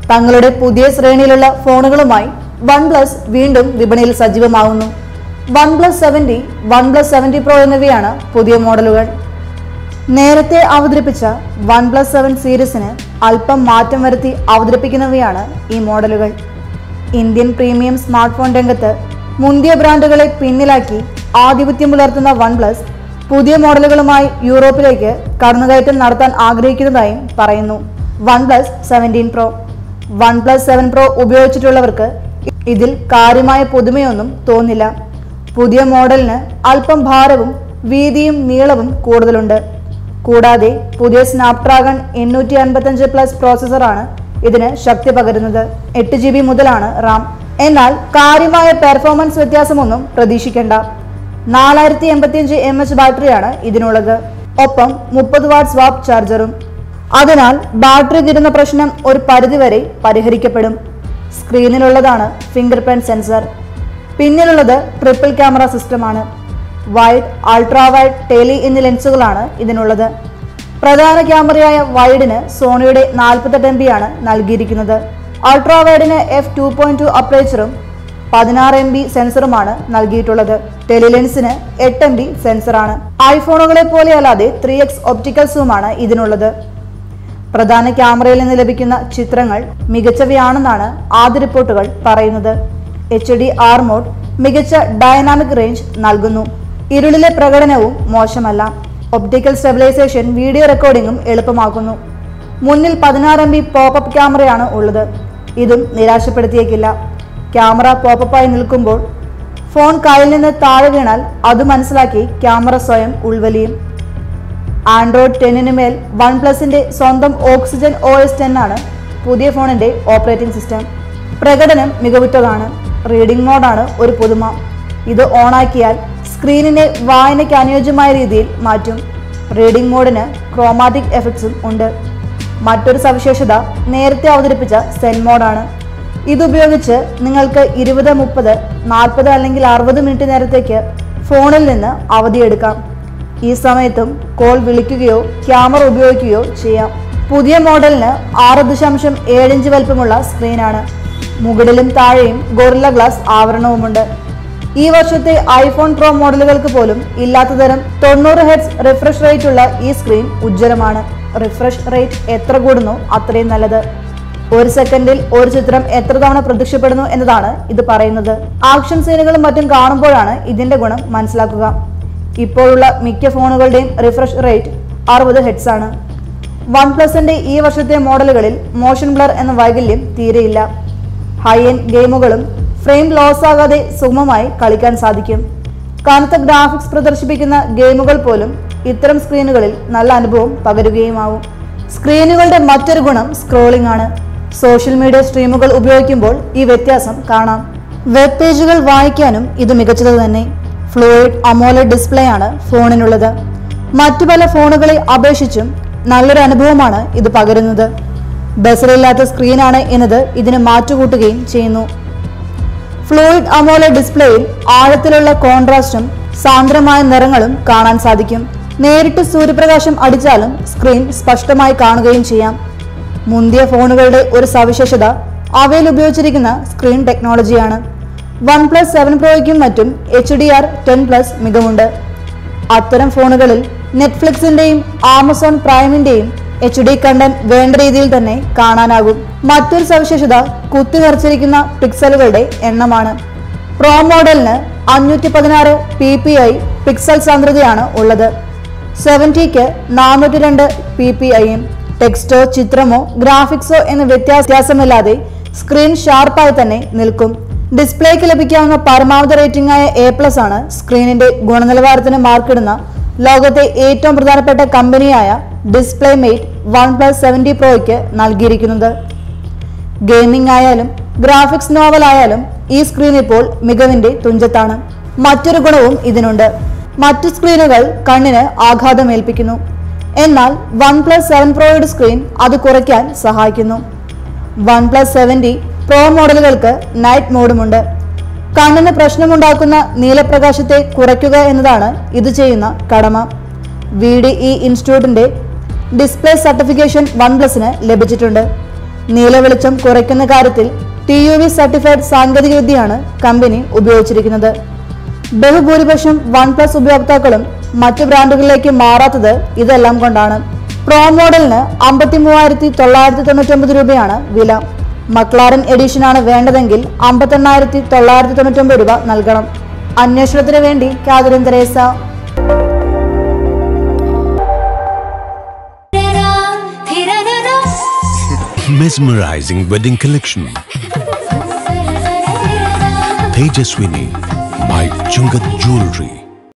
തങ്ങളുടെ പുതിയ ശ്രേണിയിലുള്ള ഫോണുകളുമായി വൺ പ്ലസ് വീണ്ടും വിപണിയിൽ സജീവമാകുന്നു OnePlus seven T OnePlus seventy pro എന്നിവയാണ് പുതിയ മോഡലുകൾ നേരത്തെ അവതരിപ്പിച്ച വൺ പ്ലസ് സെവൻ സീരീസിന് അല്പം മാറ്റം വരുത്തി അവതരിപ്പിക്കുന്നവയാണ് ഈ മോഡലുകൾ ഇന്ത്യൻ പ്രീമിയം സ്മാർട്ട് ഫോൺ രംഗത്ത് മുന്തിയ ബ്രാൻഡുകളെ പിന്നിലാക്കി ആധിപത്യം പുലർത്തുന്ന വൺ പ്ലസ് പുതിയ മോഡലുകളുമായി യൂറോപ്പിലേക്ക് കടന്നുകയറ്റം നടത്താൻ ആഗ്രഹിക്കുന്നതായും പറയുന്നു OnePlus seven T pro OnePlus seven pro ഉപയോഗിച്ചിട്ടുള്ളവർക്ക് ഇതിൽ കാര്യമായ പുതുമയൊന്നും തോന്നില്ല പുതിയ മോഡലിന് അല്പം ഭാരവും വീതിയും നീളവും കൂടുതലുണ്ട് കൂടാതെ പുതിയ സ്നാപ്ഡ്രാഗൺ എണ്ണൂറ്റി അൻപത്തഞ്ച് പ്ലസ് പ്രോസസ്സറാണ് ഇതിന് ശക്തി പകരുന്നത് എട്ട് ജി ബി മുതലാണ് റാം എന്നാൽ കാര്യമായ പെർഫോമൻസ് വ്യത്യാസമൊന്നും പ്രതീക്ഷിക്കേണ്ട നാലായിരത്തി എൺപത്തിയഞ്ച് എം എച്ച് ബാറ്ററിയാണ് ഇതിനുള്ളത് ഒപ്പം മുപ്പത് വാട്ട് സ്വാപ്പ് ചാർജറും അതിനാൽ ബാറ്ററി തീരുന്ന പ്രശ്നം ഒരു പരിധിവരെ പരിഹരിക്കപ്പെടും സ്ക്രീനിലുള്ളതാണ് ഫിംഗർ പ്രിന്റ് സെൻസർ പിന്നിലുള്ളത് ട്രിപ്പിൾ ക്യാമറ സിസ്റ്റമാണ് വൈഡ് അൾട്രാ വൈഡ് ടെലി എന്നീ ലെൻസുകളാണ് ഇതിനുള്ളത് പ്രധാന ക്യാമറയായ വൈഡിന് സോണിയുടെ നാൽപ്പത്തെട്ട് എം ബി ആണ് നൽകിയിരിക്കുന്നത് അൾട്രാ വൈഡിന് എഫ് ടു പോയിന്റ് ടു അപ്രേച്ചറും പതിനാറ് എം ബി സെൻസറുമാണ് നൽകിയിട്ടുള്ളത് ടെലിലെൻസിന് എട്ട് എം ബി സെൻസറാണ് ഐഫോണുകളെ പോലെയല്ലാതെ ത്രീ എക്സ് ഒപ്റ്റിക്കൽ സൂമാണ് ഇതിനുള്ളത് പ്രധാന ക്യാമറയിൽ നിന്ന് ലഭിക്കുന്ന ചിത്രങ്ങൾ മികച്ചവയാണെന്നാണ് ആദ്യ റിപ്പോർട്ടുകൾ പറയുന്നത് എച്ച് ഡി ആർ മോഡ് മികച്ച ഡൈനാമിക് റേഞ്ച് നൽകുന്നു ഇരുളിലെ പ്രകടനവും മോശമല്ല ഒപ്റ്റിക്കൽ സ്റ്റെബിലൈസേഷൻ വീഡിയോ റെക്കോർഡിംഗും എളുപ്പമാക്കുന്നു മുന്നിൽ പതിനാറ് എം ബി പോപ്പപ്പ് ക്യാമറയാണ് ഉള്ളത് ഇതും നിരാശപ്പെടുത്തിയേക്കില്ല ക്യാമറ പോപ്പപ്പായി നിൽക്കുമ്പോൾ ഫോൺ കയ്യിൽ നിന്ന് താഴെ വീണാൽ അത് മനസ്സിലാക്കി ക്യാമറ സ്വയം ഉൾവലിയും ആൻഡ്രോയിഡ് ടെന്നിന് മേൽ വൺ പ്ലസിന്റെ സ്വന്തം ഓക്സിജൻ ഒ എസ് ടെൻ ആണ് പുതിയ ഫോണിന്റെ ഓപ്പറേറ്റിംഗ് സിസ്റ്റം പ്രകടനം മികവുറ്റതാണ് റീഡിംഗ് മോഡാണ് ഒരു പുതുമ ഇത് ഓണാക്കിയാൽ സ്ക്രീനിനെ വായനയ്ക്ക് അനുയോജ്യമായ രീതിയിൽ മാറ്റും റീഡിംഗ് മോഡിന് ക്രോമാറ്റിക് എഫക്ട്സും ഉണ്ട് മറ്റൊരു സവിശേഷത നേരത്തെ അവതരിപ്പിച്ച സെൻ മോഡാണ് ഇതുപയോഗിച്ച് നിങ്ങൾക്ക് ഇരുപത് മുപ്പത് നാൽപ്പത് അല്ലെങ്കിൽ അറുപത് മിനിറ്റ് നേരത്തേക്ക് ഫോണിൽ നിന്ന് അവധിയെടുക്കാം ഈ സമയത്തും കോൾ വിളിക്കുകയോ ക്യാമറ ഉപയോഗിക്കുകയോ ചെയ്യാം പുതിയ മോഡലിന് ആറ് ദശാംശം ഏഴ് ഇഞ്ച് വലിപ്പമുള്ള സ്ക്രീനാണ് മുകളിലും താഴെയും ഗൊറില്ല ഗ്ലാസ് ആവരണവുമുണ്ട് ഈ വർഷത്തെ ഐഫോൺ പ്രോ മോഡലുകൾക്ക് പോലും ഇല്ലാത്ത തരം തൊണ്ണൂറ് ഹെഡ്സ് റിഫ്രഷ് റേറ്റ് ഉള്ള ഈ സ്ക്രീൻ ഉജ്ജ്വലമാണ് റിഫ്രഷ് റേറ്റ് എത്ര കൂടുന്നു അത്രയും നല്ലത് ഒരു സെക്കൻഡിൽ ഒരു ചിത്രം എത്ര തവണ പ്രത്യക്ഷപ്പെടുന്നു എന്നതാണ് ഇത് പറയുന്നത് ആക്ഷൻ സീനുകളും മറ്റും കാണുമ്പോഴാണ് ഇതിന്റെ ഗുണം മനസ്സിലാക്കുക ഇപ്പോഴുള്ള മിക്ക ഫോണുകളുടെയും റിഫ്രഷ് റേറ്റ് അറുപത് ഹെഡ്സ് ആണ് വൺ പ്ലസിന്റെ ഈ വർഷത്തെ മോഡലുകളിൽ മോഷൻ ബ്ലർ എന്ന വൈകല്യം തീരെയില്ല ഹൈ എൻഡ് ഗെയിമുകളും ഫ്രെയിം ലോസ് ആകാതെ സുഗമമായി കളിക്കാൻ സാധിക്കും കനത്ത ഗ്രാഫിക്സ് പ്രദർശിപ്പിക്കുന്ന ഗെയിമുകൾ പോലും ഇത്തരം സ്ക്രീനുകളിൽ നല്ല അനുഭവം പകരുകയുമാവും സ്ക്രീനുകളുടെ മറ്റൊരു ഗുണം സ്ക്രോളിംഗ് ആണ് സോഷ്യൽ മീഡിയ സ്ട്രീമുകൾ ഉപയോഗിക്കുമ്പോൾ ഈ വ്യത്യാസം കാണാം വെബ് പേജുകൾ വായിക്കാനും ഇത് മികച്ചത് തന്നെ ഫ്ലൂയിഡ് അമോലഡ് ഡിസ്പ്ലേ ആണ് ഫോണിനുള്ളത് മറ്റു പല ഫോണുകളെ അപേക്ഷിച്ചും നല്ലൊരു അനുഭവമാണ് ഇത് പകരുന്നത് ബസറില്ലാത്ത സ്ക്രീനാണ് എന്നത് ഇതിന് മാറ്റുകൂട്ടുകയും ചെയ്യുന്നു ഫ്ലൂയിഡ് അമോല ഡിസ്പ്ലേയിൽ ആഴത്തിലുള്ള കോൺട്രാസ്റ്റും സാന്ദ്രമായ നിറങ്ങളും കാണാൻ സാധിക്കും നേരിട്ട് സൂര്യപ്രകാശം അടിച്ചാലും സ്ക്രീൻ സ്പഷ്ടമായി കാണുകയും ചെയ്യാം മുന്തിയ ഫോണുകളുടെ ഒരു സവിശേഷത അവയിൽ ഉപയോഗിച്ചിരിക്കുന്ന സ്ക്രീൻ ടെക്നോളജിയാണ് വൺ പ്ലസ് സെവൻ പ്രോയ്ക്കും മറ്റും H D R ten plus മികവുണ്ട് അത്തരം ഫോണുകളിൽ നെറ്റ്ഫ്ലിക്സിന്റെയും ആമസോൺ പ്രൈമിന്റെയും എച്ച് ഡി കണ്ടന്റ് വേണ്ട രീതിയിൽ തന്നെ കാണാനാകും മറ്റൊരു സവിശേഷത കുത്തിനിറച്ചിരിക്കുന്ന പിക്സലുകളുടെ എണ്ണമാണ് പ്രോ മോഡലിന് അഞ്ഞൂറ്റി പതിനാറ് പി പി ഐ പിക്സൽ സാന്ദ്രതയാണ് ഉള്ളത് സെവൻറ്റിക്ക് നാനൂറ്റി രണ്ട് പി പി ഐയും ടെക്സ്റ്റോ ചിത്രമോ ഗ്രാഫിക്സോ എന്ന വ്യത്യാസ- വ്യത്യാസമില്ലാതെ സ്ക്രീൻ ഷാർപ്പായി തന്നെ നിൽക്കും ഡിസ്പ്ലേക്ക് ലഭിക്കാവുന്ന പരമാവധി റേറ്റിംഗ് ആയ എ പ്ലസ് ആണ് സ്ക്രീനിന്റെ ഗുണനിലവാരത്തിന് മാർക്കിടുന്ന ലോകത്തെ ഏറ്റവും പ്രധാനപ്പെട്ട കമ്പനിയായ DisplayMate OnePlus seventy പ്രോയ്ക്ക് നൽകിയിരിക്കുന്നത് ഗെയിമിംഗ് ആയാലും ഗ്രാഫിക്സ് നോവൽ ആയാലും ഈ സ്ക്രീൻ ഇപ്പോൾ മികവിന്റെ തുഞ്ചത്താണ് മറ്റൊരു ഗുണവും ഇതിനുണ്ട് മറ്റു സ്ക്രീനുകൾ കണ്ണിന് ആഘാതമേൽപ്പിക്കുന്നു എന്നാൽ വൺ പ്ലസ് സെവൻ പ്രോയുടെ സ്ക്രീൻ അത് കുറയ്ക്കാൻ സഹായിക്കുന്നു വൺ പ്ലസ് സെവൻറ്റി പ്രോ മോഡലുകൾക്ക് നൈറ്റ് മോഡുമുണ്ട് കണ്ണിന് പ്രശ്നമുണ്ടാക്കുന്ന നീലപ്രകാശത്തെ കുറയ്ക്കുക എന്നതാണ് ഇത് ചെയ്യുന്ന കടമ വി ഡി ഇ ഇൻസ്റ്റിറ്റ്യൂട്ടിന്റെ ഡിസ്പ്ലേ സർട്ടിഫിക്കേഷൻ വൺ പ്ലസിന് ലഭിച്ചിട്ടുണ്ട് നീലവെളിച്ചം കുറയ്ക്കുന്ന കാര്യത്തിൽ ടി യു വി സർട്ടിഫൈഡ് സാങ്കേതികവിദ്യയാണ് കമ്പനി ഉപയോഗിച്ചിരിക്കുന്നത് ബഹുഭൂരിപക്ഷം വൺ പ്ലസ് ഉപയോക്താക്കളും മറ്റു ബ്രാൻഡുകളിലേക്ക് മാറാത്തത് ഇതെല്ലാം കൊണ്ടാണ് പ്രോ മോഡലിന് അമ്പത്തി മൂവായിരത്തി തൊള്ളായിരത്തി തൊണ്ണൂറ്റൊമ്പത് രൂപയാണ് വില മക്ലാരൻ എഡിഷനാണ് വേണ്ടതെങ്കിൽ അമ്പത്തെണ്ണായിരത്തി തൊള്ളായിരത്തി തൊണ്ണൂറ്റൊമ്പത് രൂപ നൽകണം അന്വേഷണത്തിന് വേണ്ടി Catherine Tresa Mesmerizing wedding collection. Tejaswini by Chungat Jewelry.